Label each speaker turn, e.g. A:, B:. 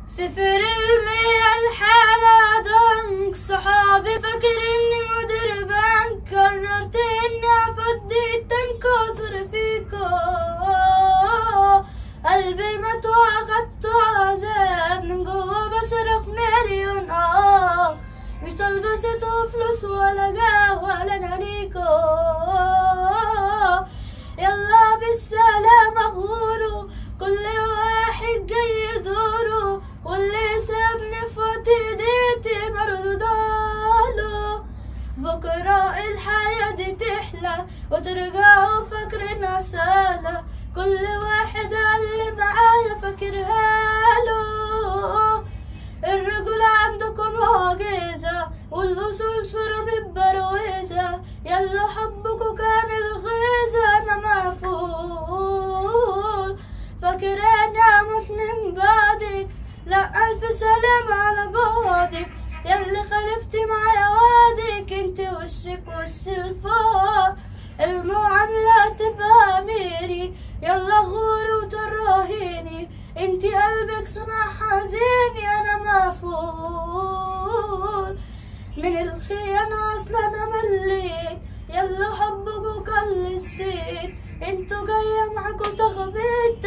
A: سفر المية الحالة ضنك صحابي فكر اني مدير بنك قررت اني افضي التنك واصر فيكو قلبي مات واخدت عذاب من جوا بصرخ مليون اه مش طالبة ست وفلوس ولا جاه ولا ناريكو يلا بالسلامة غورو كل واحد جاي دوره واللي سابني في وقت ايديتي مرداله بكرة الحياة دي تحلى وترجعوا فاكرنا سالة كل واحد اللي معايا فاكرها له الرجل عندكم معجزة والأصول صورة متبروزة يلا حبكوا كان الغيظة أنا مفهول فاكر أنا أموت من بعدك لا ألف سلام على بعدك يلي خلفتي معايا وعدك انت وشك وش الفار المعاملة تبقى ميري يلا غوري وتراهيني انت قلبك صنع حزيني انا مفهول من الخيانة اصلا انا مليت يلا حبكوا كل السيت انتوا جاية معاكوا تخبيط